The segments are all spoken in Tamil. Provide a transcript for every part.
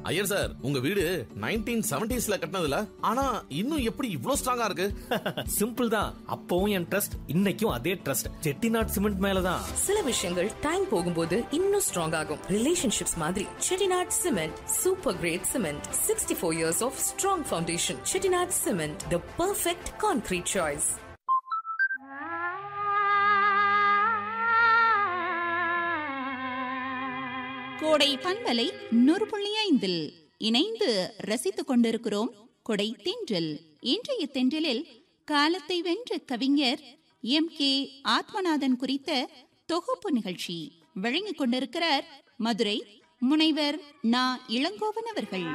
ஐயர் சார் உங்க வீடு நைன்டீன் செவன்டிஸ்ல கட்டினதுல ஆனா இன்னும் எப்படி இவ்ளோ ஸ்ட்ராங்கா இருக்கு சிம்பிள் தான் அப்பவும் என் ட்ரஸ்ட் இன்னைக்கும் அதே ட்ரஸ்ட் செட்டிநாட் சிமெண்ட் மேலதான் சில விஷயங்கள் டைம் போகும்போது இன்னும் ஸ்ட்ராங் ஆகும் ரிலேஷன்ஷிப்ஸ் மாதிரி Chettinad cement super great cement sixty four years of strong foundation Chettinad cement the perfect concrete choice கோடை பண்பலை நூறு புள்ளி ஐந்தில் இணைந்து ரசித்துக் கொண்டிருக்கிறோம் கொடை தென்றல் இன்றைய தென்றலில் காலத்தை வென்ற கவிஞர் எம் கே ஆத்மநாதன் குறித்த தொகுப்பு நிகழ்ச்சி வழங்கிக் கொண்டிருக்கிறார் மதுரை முனைவர் நா இளங்கோவன் அவர்கள்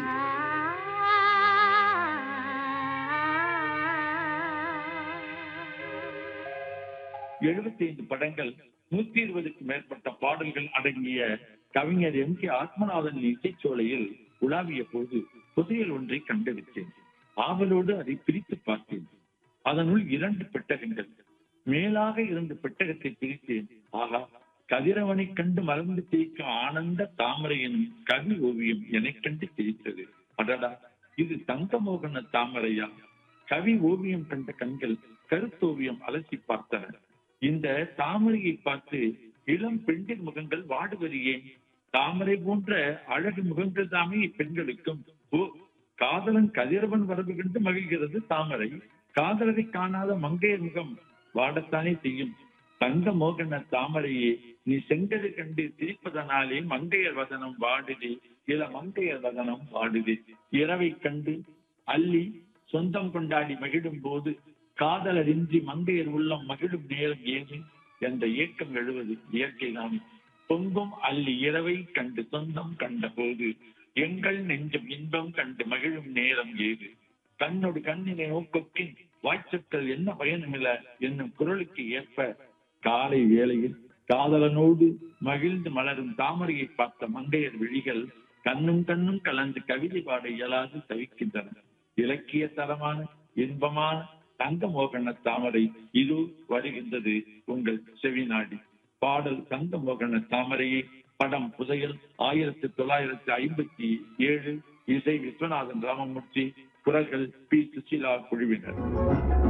எழுபத்தி ஐந்து படங்கள் நூத்தி இருபதுக்கும் மேற்பட்ட பாடல்கள் அடங்கிய கவிஞர் எம் கே ஆத்மநாதன் இசைச்சோலையில் உலாவிய போது புதையல் ஒன்றை கண்டெடுத்தேன் ஆவலோடு அதை பிரித்து பார்த்தேன் அதனுள் இரண்டு பெட்டகங்கள் மேலாக இருந்த பெட்டகத்தை பிரித்தேன் ஆகா கதிரவனை கண்டு மறந்து தேய்க்கும் ஆனந்த தாமரை எனும் கவி ஓவியம் எனக் கண்டு சிரித்தது அடடா இது தங்கமோகன தாமரையா கவி ஓவியம் கண்ட கண்கள் கருத்தோவியம் அலசி பார்த்தன இந்த தாமரையை பார்த்து இளம் பெண்கள் முகங்கள் வாடுவது ஏன் தாமரை போன்ற அழகு முகங்கள் தாமே இப்பெண்களுக்கும் ஓ காதலன் கதிரவன் வரவு கண்டு மகிழ்கிறது தாமரை காதலரை காணாத மங்கையர் முகம் வாடத்தானே செய்யும் தங்க மோகன தாமரையே நீ செங்கது கண்டு சிரிப்பதனாலே மங்கையர் வதனம் வாடுதே இள மங்கையர் வதனம் வாடுதே இரவை கண்டு அள்ளி சொந்தம் கொண்டாடி மகிழும் போது காதலரின்றி மங்கையர் உள்ளம் மகிழும் நேரம் ஏது என்ற இயக்கம் எழுவது இயற்கைதான் பொங்கும் அள்ளி இரவை கண்டு சொந்தம் கண்ட போது எங்கள் நெஞ்சம் இன்பம் கண்டு மகிழும் நேரம் ஏது கண்ணோடு கண்ணினை நோக்கொக்கின் வாய்ச்சொற்கள் என்ன பயனுமில்ல என்னும் குரலுக்கு ஏற்ப காலை வேளையில் காதலனோடு மகிழ்ந்து மலரும் தாமரையை பார்த்த மங்கையர் விழிகள் கண்ணும் கண்ணும் கலந்து கவிதை பாட இயலாது தவிக்கின்றன இலக்கிய தரமான இன்பமான தங்க மோகன தாமரை இது வருகின்றது உங்கள் செவிநாடி பாடல் தங்க மோகன தாமரையை படம் புதையல் ஆயிரத்தி தொள்ளாயிரத்தி ஐம்பத்தி ஏழு இசை விஸ்வநாதன் ராமமூர்த்தி குரல்கள் பி சுசீலா குழுவினர்